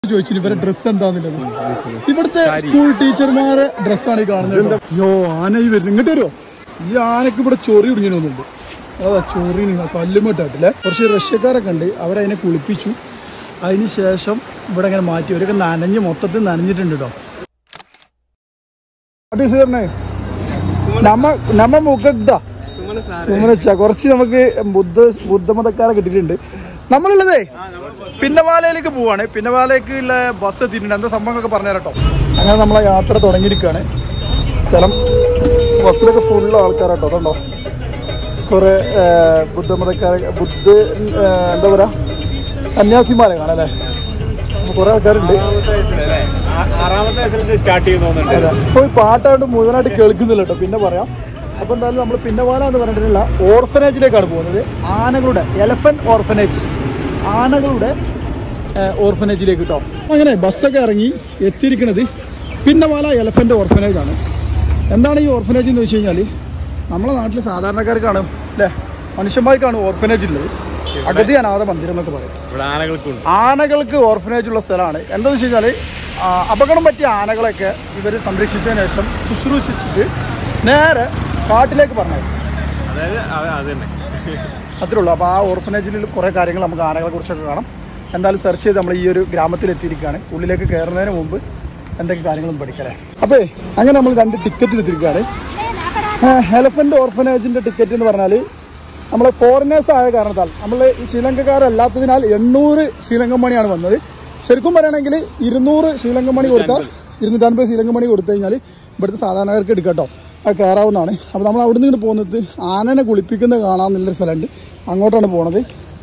ചോദിച്ചു ഇവരെ ഡ്രസ് എന്താന്നുള്ളത് ഇവിടുത്തെ സ്കൂൾ ടീച്ചർമാരെ ഡ്രസ്സാണ് ഈ കാണുന്നത് യോ ആന ഈ വരുന്നു ഇങ്ങോട്ട് വരുമോ ഈ ആനക്ക് ഇവിടെ ചൊറി കുടുങ്ങിന് വന്നിട്ടുണ്ട് അതാ ചൊറി നിങ്ങൾ കല്ലുമട്ടാട്ടില്ലേ കുറച്ച് റഷ്യക്കാരൊക്കെ ഉണ്ട് അവരതിനെ കുളിപ്പിച്ചു അതിന് ശേഷം ഇവിടെ ഇങ്ങനെ മാറ്റി അവരൊക്കെ നനഞ്ഞ് മൊത്തത്തിൽ നനഞ്ഞിട്ടുണ്ട് കേട്ടോ വാട്ട് ഈസ് യുവർ നെയിം നമ്മ നമ്മ മുഖഗ്ധ സുമനച്ച കുറച്ച് നമുക്ക് ബുദ്ധ ബുദ്ധമതക്കാരെ കിട്ടിയിട്ടുണ്ട് നമ്മളുള്ളതേ പിന്നവാലയിലേക്ക് പോവാണ് പിന്നവാലയ്ക്ക് ഉള്ള ബസ് എത്തിയിട്ടുണ്ട് എന്താ സംഭവങ്ങളൊക്കെ പറഞ്ഞു കേട്ടോ അങ്ങനെ നമ്മളെ യാത്ര തുടങ്ങിയിരിക്കുകയാണ് സ്ഥലം ബസ്സിലൊക്കെ ഫുള്ള് ആൾക്കാരാട്ടോ അതുണ്ടോ കുറെ ബുദ്ധമതക്കാരെ ബുദ്ധ ആ, എന്താ പറയാ സന്യാസിമാരെ കാണാം അല്ലേ കുറെ ആൾക്കാരുണ്ട് ആറാമത്തെ വയസ്സിൽ സ്റ്റാർട്ട് ചെയ്യുന്നുണ്ട് അതെ ഇപ്പൊ ഈ പാട്ടായിട്ട് മുഴുവനായിട്ട് കേൾക്കുന്നില്ല കേട്ടോ പിന്നെ പറയാം അപ്പൊ എന്തായാലും നമ്മൾ പിന്നവാല എന്ന് പറഞ്ഞിട്ടുള്ള ഓർഫനേജിലേക്കാണ് പോകുന്നത് ആനകളുടെ എലഫന്റ് ഓർഫനേജ് ആനകളുടെ ഓർഫനേജിലേക്ക് കേട്ടോ അങ്ങനെ ബസ്സൊക്കെ ഇറങ്ങി എത്തിയിരിക്കുന്നത് പിന്നവാല എലഫന്റ് ഓർഫനേജ് ആണ് എന്താണ് ഈ ഓർഫനേജ് എന്ന് വെച്ച് കഴിഞ്ഞാൽ നമ്മളെ നാട്ടിൽ സാധാരണക്കാർക്കാണ് അല്ലേ മനുഷ്യന്മാർക്കാണ് ഓർഫനേജ് ഉള്ളത് അഗതി അനാഥ മന്ദിരം എന്നൊക്കെ പറയും ഇവിടെ ആനകൾക്കുണ്ട് ആനകൾക്ക് ഓർഫനേജ് ഉള്ള സ്ഥലമാണ് എന്താണെന്ന് വെച്ച് കഴിഞ്ഞാൽ അപകടം പറ്റിയ ആനകളൊക്കെ ഇവർ സംരക്ഷിച്ചതിന് ശേഷം ശുശ്രൂഷിച്ചിട്ട് നേരെ കാട്ടിലേക്ക് പറഞ്ഞു അതായത് അത് അത് തന്നെ അത്രേ ഉള്ളൂ അപ്പോൾ ആ ഓർഫനേജിൽ കുറേ കാര്യങ്ങൾ നമുക്ക് ആനകളെ കുറിച്ചൊക്കെ കാണാം എന്തായാലും സെർച്ച് ചെയ്ത് നമ്മൾ ഈ ഒരു ഗ്രാമത്തിൽ എത്തിയിരിക്കുകയാണ് ഉള്ളിലേക്ക് കയറുന്നതിന് മുമ്പ് എന്തൊക്കെ കാര്യങ്ങളും പഠിക്കലേ അപ്പോൾ അങ്ങനെ നമ്മൾ രണ്ട് ടിക്കറ്റ് എടുത്തിരിക്കുകയാണ് എലഫന്റ് ഓർഫനേജിന്റെ ടിക്കറ്റ് എന്ന് പറഞ്ഞാൽ നമ്മൾ ഫോറിനേഴ്സ് ആയ കാരണത്താൽ നമ്മൾ ഈ ശ്രീലങ്കക്കാരല്ലാത്തതിനാൽ എണ്ണൂറ് ശ്രീലങ്കൻ മണിയാണ് വന്നത് ശരിക്കും പറയുകയാണെങ്കിൽ ഇരുന്നൂറ് ശ്രീലങ്കൻ മണി കൊടുത്താൽ ഇരുന്നൂറ്റമ്പത് ശ്രീലങ്കൻ മണി കൊടുത്തു കഴിഞ്ഞാൽ ഇവിടുത്തെ സാധാരണക്കാർക്ക് എടുക്കാം കേട്ടോ അത് കയറാവുന്നതാണ് അപ്പോൾ നമ്മൾ അവിടെ നിന്ന് ഇങ്ങോട്ട് പോകുന്നത് ആനനെ കുളിപ്പിക്കുന്നത് കാണാമെന്നുള്ളൊരു സ്ഥലമുണ്ട് അങ്ങോട്ടാണ് പോണത്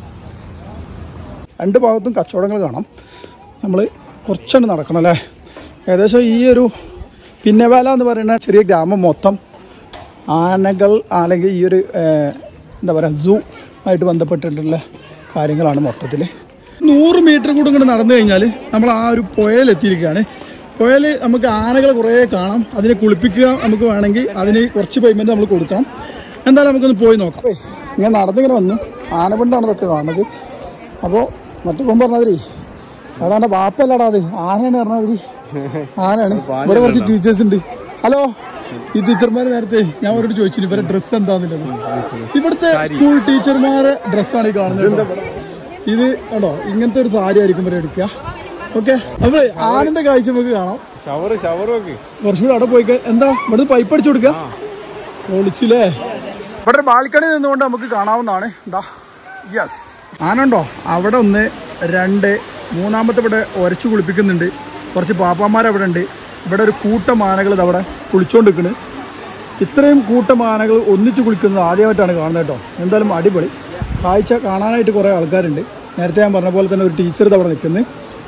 രണ്ട് ഭാഗത്തും കച്ചവടങ്ങൾ കാണാം നമ്മൾ കുറച്ചുണ്ട് നടക്കണം അല്ലേ ഏകദേശം ഈ ഒരു പിന്നവേല എന്ന് പറയുന്ന ചെറിയ ഗ്രാമം മൊത്തം ആനകൾ അല്ലെങ്കിൽ ഈ ഒരു ഏഹ്, എന്താ പറയുക സൂ ആയിട്ട് ബന്ധപ്പെട്ടിട്ടുള്ള കാര്യങ്ങളാണ് മൊത്തത്തിൽ നൂറ് മീറ്റർ കൂടെ ഇങ്ങോട്ട് നടന്നു കഴിഞ്ഞാൽ നമ്മൾ ആ ഒരു പുഴയിലെത്തിയിരിക്കുകയാണ് പുഴയിൽ നമുക്ക് ആനകളെ കുറേ കാണാം അതിനെ കുളിപ്പിക്കുക നമുക്ക് വേണമെങ്കിൽ അതിന് കുറച്ച് പേയ്മെൻറ്റ് നമ്മൾ കൊടുക്കണം എന്തായാലും നമുക്കൊന്ന് പോയി നോക്കാം ഏയ്, ഇങ്ങനെ നടന്നിങ്ങനെ വന്നു ആനപിണ്ടാണ് ഇതൊക്കെ കാണുന്നത് അപ്പോൾ മറ്റു കൊമ്പ് പറഞ്ഞാതിരി എടാ എൻ്റെ ബാപ്പല്ലടാ അത് ആനയാണ് പറഞ്ഞാതിരി ആനയാണ് ഇവിടെ കുറച്ച് ടീച്ചേഴ്സ് ഉണ്ട് ഹലോ ഈ ടീച്ചർമാർ നേരത്തെ ഞാൻ അവരോട് ചോദിച്ചു ഇവരെ ഡ്രസ്സ് എന്താന്നുള്ളത് ഇവിടുത്തെ സ്കൂൾ ടീച്ചർമാരെ ഡ്രസ്സാണ് ഈ കാണുന്നത് ഇത് കണ്ടോ ഇങ്ങനത്തെ ഒരു സാരി ആയിരിക്കും ഇവരെ എടുക്കുക ഓക്കെ അപ്പൊ ആനന്റെ കാഴ്ച നമുക്ക് കാണാം ഷവർ ഷവറും ഒക്കെ കുറച്ചുകൂടെ അവിടെ പോയി ക- എന്താ ഇവിടെ പൈപ്പ് അടിച്ചു കൊടുക്കുക പൊളിച്ചില്ലേ ഇവിടെ ഒരു ബാൽക്കണി നിന്നുകൊണ്ട് നമുക്ക് കാണാവുന്നതാണ് എന്താ യെസ് ആനുണ്ടോ അവിടെ ഒന്ന് രണ്ട് മൂന്നാമത്തെ ഇവിടെ ഉരച്ചു കുളിപ്പിക്കുന്നുണ്ട് കുറച്ച് പാപ്പാന്മാർ അവിടെ ഉണ്ട് ഇവിടെ ഒരു കൂട്ടം ആനകൾ ഇത് അവിടെ കുളിച്ചോണ്ട് നിൽക്കുന്നു ഇത്രയും കൂട്ടം ആനകൾ ഒന്നിച്ച് കുളിക്കുന്നത് ആദ്യമായിട്ടാണ് കാണുന്നത് കേട്ടോ എന്തായാലും അടിപൊളി കാഴ്ച കാണാനായിട്ട് കുറേ ആൾക്കാരുണ്ട് നേരത്തെ ഞാൻ പറഞ്ഞ പോലെ തന്നെ ഒരു ടീച്ചർ ഇത് അവിടെ നിൽക്കുന്നത്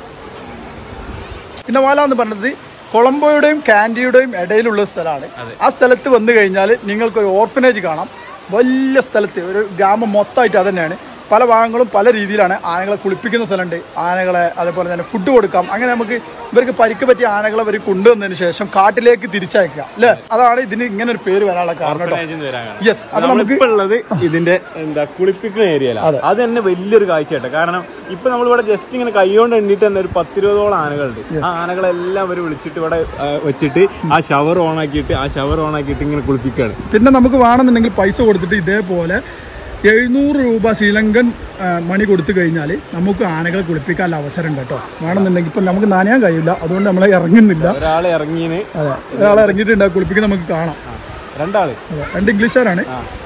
പിന്നവാല എന്ന് പറഞ്ഞത് കൊളംബോയുടെയും കാൻഡിയുടെയും ഇടയിലുള്ള സ്ഥലമാണ് ആ സ്ഥലത്ത് വന്നു കഴിഞ്ഞാൽ നിങ്ങൾക്ക് ഒരു ഓർഫനേജ് കാണാം വലിയ സ്ഥലത്ത് ഒരു ഗ്രാമം മൊത്തമായിട്ട് അത് തന്നെയാണ് പല ഭാഗങ്ങളും പല രീതിയിലാണ് ആനകളെ കുളിപ്പിക്കുന്ന സ്ഥലമുണ്ട് ആനകളെ അതേപോലെ തന്നെ ഫുഡ് കൊടുക്കാം അങ്ങനെ നമുക്ക് ഇവർക്ക് പരിക്ക് പറ്റിയ ആനകളെ അവർ കൊണ്ടുവന്നതിന് ശേഷം കാട്ടിലേക്ക് തിരിച്ചയക്കുക അല്ലേ അതാണ് ഇതിന് ഇങ്ങനെ ഒരു പേര് വരാനുള്ള കാരണം കേട്ടോ Orphanage ന്ന് വരാൻ കാരണം. യെസ് അത് നമുക്ക് നമ്മളിപ്പോ ഉള്ളത് ഇതിന്റെ എന്താ കുളിപ്പിക്കുന്ന ഏരിയയിലാണ് അത് തന്നെ വലിയൊരു കാഴ്ചയായിട്ട് കാരണം ഇപ്പൊ നമ്മളിവിടെ ജസ്റ്റ് ഇങ്ങനെ കൈകൊണ്ട് എണ്ണിട്ട് തന്നെ ഒരു പത്തിരുപതോളം ആനകളുണ്ട് ആ ആനകളെല്ലാം അവർ വിളിച്ചിട്ട് ഇവിടെ ആ, വെച്ചിട്ട് ആ ഷവർ ഓൺ ആക്കിയിട്ട് ആ ഷവർ ഓൺ ആക്കിയിട്ട് ഇങ്ങനെ കുളിപ്പിക്കുകയാണ് പിന്നെ നമുക്ക് വേണമെന്നുണ്ടെങ്കിൽ പൈസ കൊടുത്തിട്ട് ഇതേപോലെ എഴുന്നൂറ് രൂപ ശ്രീലങ്കൻ ആ, മണി കൊടുത്തു കഴിഞ്ഞാൽ നമുക്ക് ആനകളെ കുളിപ്പിക്കാനുള്ള അവസരം ഉണ്ട് കേട്ടോ വേണമെന്നുണ്ടെങ്കിൽ ഇപ്പം നമുക്ക് നനയാൻ കഴിയില്ല അതുകൊണ്ട് നമ്മളെ ഇറങ്ങുന്നില്ല ഒരാളെ ഇറങ്ങിയതിന് അതെ ഒരാളെ ഇറങ്ങിയിട്ടുണ്ട് കുളിപ്പിക്കാൻ നമുക്ക് കാണാം രണ്ടാള് അതെ രണ്ട് ഇംഗ്ലീഷുകാരാണ്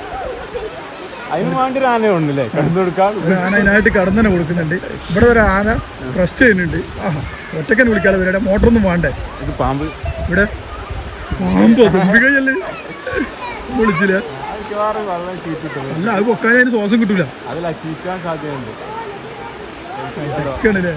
അതിന് വേണ്ടി ഒരു ആന ഉണ്ടല്ലേ കടന്നു കൊടുക്കാൻ ഒരു ആന അതിനായിട്ട് കടന്നു തന്നെ കൊടുക്കുന്നുണ്ട് ഇവിടെ ഒരു ആന റെസ്റ്റ് ചെയ്യുന്നുണ്ട് ആഹാ ഒറ്റക്കനെ വിളിക്കാതെ ഇവരുടെ മോട്ടറൊന്നും വേണ്ടേ ഇത് പാമ്പ് ഇവിടെ പാമ്പോ തുമ്പിക്കൈയല്ലേ വിളിച്ചില്ല മിക്കവാറും വെള്ളം ചീറ്റിട്ടത് അല്ല അത് പൊക്കാൻ അതിന് ശ്വാസം കിട്ടൂല അതിലാ ചീറ്റാൻ സാധ്യതയുണ്ട് ഇതൊക്കെയാണല്ലേ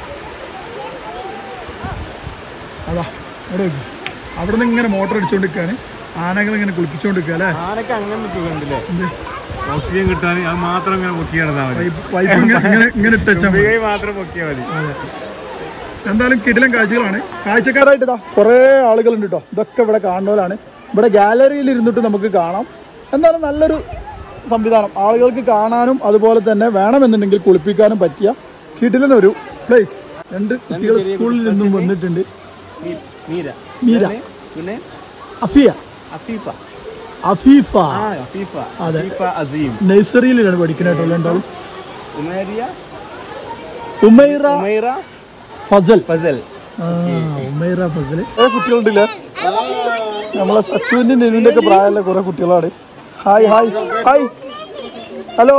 അതാ അവിടെ നോക്കി അവിടെ നിന്ന് ഇങ്ങനെ മോട്ടർ അടിച്ചുകൊണ്ടിരിക്കുകയാണ് ആനകൾ ഇങ്ങനെ കുളിപ്പിച്ചുകൊണ്ടിരിക്കുക അല്ലേ ആനക്ക് അങ്ങനെ സുഖമുണ്ടല്ലേ ഓക്സിജൻ കിട്ടാൻ അത് മാത്രം ഇങ്ങനെ പൊക്കി കിടന്നാൽ മതി പൈപ്പ് പൈപ്പ് ഇങ്ങനെ ഇങ്ങനെ ഇങ്ങനെ ഇട്ടുവെച്ചാൽ മതി തുമ്പികൈ മാത്രം പൊക്കിയാൽ മതി എന്തായാലും കിടിലൻ കാഴ്ചകളാണ് കാഴ്ചക്കാരായിട്ട് ഇതാ കുറേ ആളുകളുണ്ട് കേട്ടോ ഇതൊക്കെ ഇവിടെ കാണുന്നവരാണ് ഇവിടെ ഗാലറിയിൽ ഇരുന്നിട്ട് നമുക്ക് കാണാം എന്തായാലും നല്ലൊരു സംവിധാനം ആളുകൾക്ക് കാണാനും അതുപോലെ തന്നെ വേണമെന്നുണ്ടെങ്കിൽ കുളിപ്പിക്കാനും പറ്റിയ കിടിലൻ ഒരു പ്ലേസ് രണ്ട് കുട്ടികൾ സ്കൂളിൽ നിന്നും വന്നിട്ടുണ്ട് മീ- മീര മീര. പിന്നെ അഫിയ അഫീഫ അഫീഫ ആ അഫീഫ അതെ. അഫീഫ അസീം നഴ്സറിയിലാണ് പഠിക്കുന്നതായിട്ടുള്ള ഉണ്ടാവും ഉമേരിയ ഉമൈറ ഉമൈറ ഫസൽ ഫസൽ ആ, ഉമൈറ ഫസൽ കുട്ടികളുണ്ടല്ലേ നമ്മളെ സച്ചുവിന്റെ നെവിന്റെ ഒക്കെ പ്രായമുള്ള കുറെ കുട്ടികളാണ് hi hi hi hello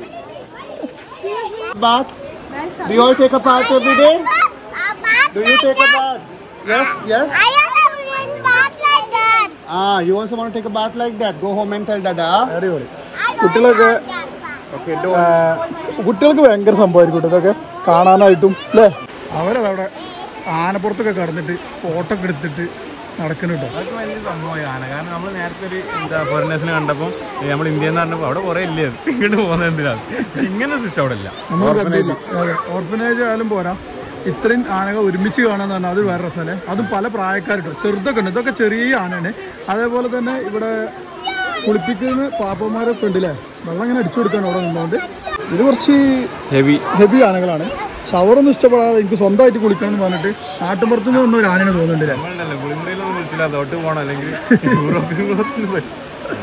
bath? Do you all take a bath every day? Do you take a bath? Yes, yes. I have one bath like that. Ah, you also want to take a bath like that? Go home and tell Dada. അടിപൊളി I don't കുട്ടികളൊക്കെ have that bath. Okay, ആ, കുട്ടികൾക്ക് ഭയങ്കര സംഭവമായിരിക്കും കേട്ടോ ഇതൊക്കെ കാണാനായിട്ടും അല്ലേ അവരതവിടെ ആനപ്പുറത്തൊക്കെ കടന്നിട്ട് photo ഒക്കെ എടുത്തിട്ട് നടക്കുന്നു കേട്ടോ അതൊക്കെ വലിയ സംഭവമാണ് കാരണം നമ്മൾ നേരത്തെ ഒരു എന്താ ഫോറിനേഴ്സിനെ കണ്ടപ്പോൾ നമ്മൾ ഇന്ത്യയിൽ നിന്ന് പറഞ്ഞപ്പോൾ അവിടെ കുറേ ഇല്ലേ ഇങ്ങോട്ട് പോകുന്നത് എന്തിനാണ് ഇങ്ങനെ സിസ്റ്റം അവിടെ ഇല്ല നമ്മൾ കണ്ടില്ല അതെ ഓർഫനേജ് ആയാലും പോരാ ഇത്രയും ആനകൾ ഒരുമിച്ച് കാണാന്ന് പറഞ്ഞാൽ അത് വേറെ രസമല്ലേ അതും പല പ്രായക്കാരുട്ടോ ചെറുതൊക്കെ ഉണ്ട് ഇതൊക്കെ ചെറിയ ആനയാണ് അതേപോലെ തന്നെ ഇവിടെ കുളിപ്പിക്കുന്ന പാപ്പന്മാരൊക്കെ ഉണ്ട് അല്ലേ വെള്ളം ഇങ്ങനെ അടിച്ചു കൊടുക്കാണ് അവിടെ നിന്നുകൊണ്ട് ഇത് കുറച്ച് ഹെവി ഹെവി ആനകളാണ് ഷവറൊന്നും ഇഷ്ടപ്പെടാതെ എനിക്ക് സ്വന്തമായിട്ട് കുളിക്കണം എന്ന് പറഞ്ഞിട്ട് നാട്ടുമ്പുറത്ത് നിന്ന് വന്ന ഒരു ആനയാണ് തോന്നുന്നുണ്ട് അല്ലേ നമ്മളുണ്ടല്ലോ കുളിമുറിയിലൊന്നും വിളിച്ചില്ല അതോട്ട് പോകണം അല്ലെങ്കിൽ യൂറോപ്യൻ ക്ലോത്തിന് പറ്റും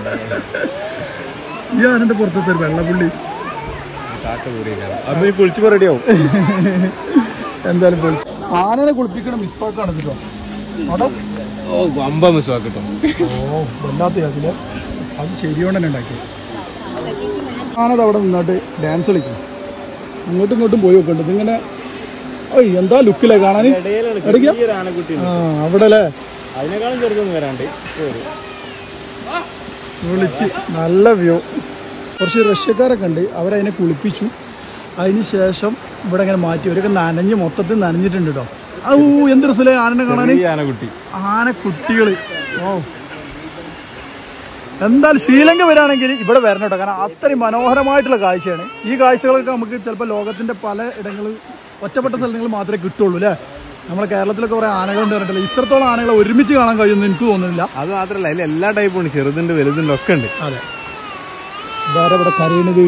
ഈ ആനന്റെ പുറത്തത്തെ ഒരു വെള്ളപ്പുള്ളി കാക്ക കൂടിയേക്കാണ് അപ്പൊ ഈ കുളിച്ചപ്പോ റെഡിയാവും എന്തായാലും പൊളി ആനനെ കുളിപ്പിക്കണ മിസ്വാക്കാണ് കേട്ടോ അവിടെ ഓ വമ്പ മിസ്സാ കിട്ടും ഓ വല്ലാത്ത അതില് അത് ശരിയോണ്ട് തന്നെ ഉണ്ടാക്കി ആനത് അവിടെ നിന്നിട്ട് ഡാൻസ് കളിക്കും അങ്ങോട്ടും ഇങ്ങോട്ടും പോയി നോക്കണ്ട് ഇതിങ്ങനെ ഓയ് എന്താ ലുക്കില്ലേ കാണാൻ ഇടയിലാണ് എവിടേക്കാ? ചെറിയൊരു ആനക്കുട്ടി ആ അവിടെ അല്ലേ അതിനേക്കാളും ചെറുതൊന്നും വരാണ്ട് ഒരു വിളിച്ച് നല്ല വ്യൂ കുറച്ച് റഷ്യക്കാരൊക്കെ ഉണ്ട് അവരതിനെ കുളിപ്പിച്ചു അതിന് ശേഷം ഇവിടെ ഇങ്ങനെ മാറ്റി അവരൊക്കെ നനഞ്ഞ് മൊത്തത്തിൽ നനഞ്ഞിട്ടുണ്ട് കേട്ടോ ഔ എന്ത് രസമല്ലേ ആനനെ കാണാൻ ഈ ആനക്കുട്ടി ആനക്കുട്ടികൾ ഓ എന്തായാലും ശ്രീലങ്ക വരാണെങ്കിൽ ഇവിടെ വരണം കേട്ടോ കാരണം അത്രയും മനോഹരമായിട്ടുള്ള കാഴ്ചയാണ് ഈ കാഴ്ചകളൊക്കെ നമുക്ക് ചിലപ്പോൾ ലോകത്തിന്റെ പല ഇടങ്ങളിൽ ഒറ്റപ്പെട്ട സ്ഥലങ്ങളിൽ മാത്രമേ കിട്ടുള്ളൂ അല്ലേ നമ്മളെ കേരളത്തിലൊക്കെ കുറേ ആനകളുണ്ട് പറഞ്ഞിട്ടില്ല ഇത്രത്തോളം ആനകളെ ഒരുമിച്ച് കാണാൻ കഴിയുമെന്ന് എനിക്ക് തോന്നുന്നില്ല അത് മാത്രല്ല അതിൽ എല്ലാ ടൈപ്പും ഉണ്ട് ചെറുതുണ്ട് വലുതുണ്ട് ഒക്കെ ഉണ്ട് അതെ ഇതാരാ ഇവിടെ കരയണത്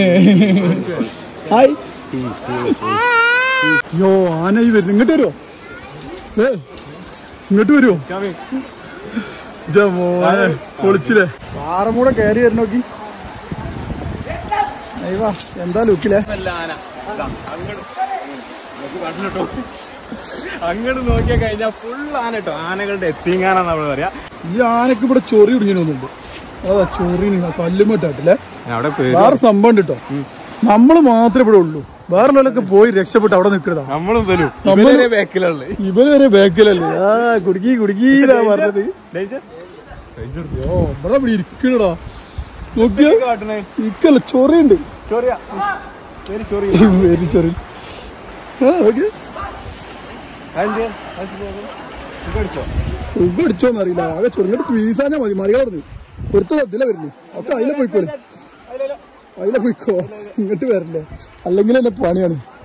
ഹായ് യോ ആന ഈ വരുന്നു ഇങ്ങോട്ട് വരുമോ ഏ ഇങ്ങോട്ട് വരുമോ ഇന്റെ മോനെ പൊളിച്ചില്ലേ പാറമൂടെ കയറി വരണം നോക്കി അയ്യവാ എന്താ ലുക്കില്ലേ അങ്ങോട്ട് നോക്കിയാൽ കഴിഞ്ഞാൽ ഫുൾ ആന കേട്ടോ ആനകളുടെ എത്തിങ്ങാനാന്ന് നമ്മൾ പറയാ ഈ ആനക്ക് ഇവിടെ ചൊറി ഇടിഞ്ഞൊന്നുണ്ട് അതാ ചൊറി കല്ലുമിട്ടാട്ടില്ലേ അവിടെ വേറെ സംഭവം ഉണ്ട് കേട്ടോ നമ്മള് മാത്രമേ ഇവിടെ ഉള്ളൂ വേറെ പോയി രക്ഷപ്പെട്ട് അവിടെ നിൽക്കുന്നതാ നമ്മളും വരും നമ്മള് ബാക്കിലുള്ള ഇവര് വരെ ബാക്കിലല്ലേ ആ കുടുക്കി കുടുക്കീന്നാ പറഞ്ഞത് യോ ഇവിടെ ഇവിടെ ഇരിക്കണടാ നോക്കിയോ കാട്ടണേ ഇക്കല്ല ചൊറിയുണ്ട് ചോറിയാ ശരി ചോറി വെരി ചൊറി ആ ഓക്കെ സുഖം അടിച്ചോന്ന് അറിയില്ല ആകെ ചൊറിഞ്ഞിട്ട് വീസാഞ്ഞാ മതി മറികളർന്ന് ഒരുത്ത ഇതിലെ വരുന്നു ഒക്കെ അതിലെ പോയിക്കോളി അതിലെ പോയിക്കോ ഇങ്ങോട്ട് വരില്ലേ അല്ലെങ്കിൽ എന്നെ പണിയാണ്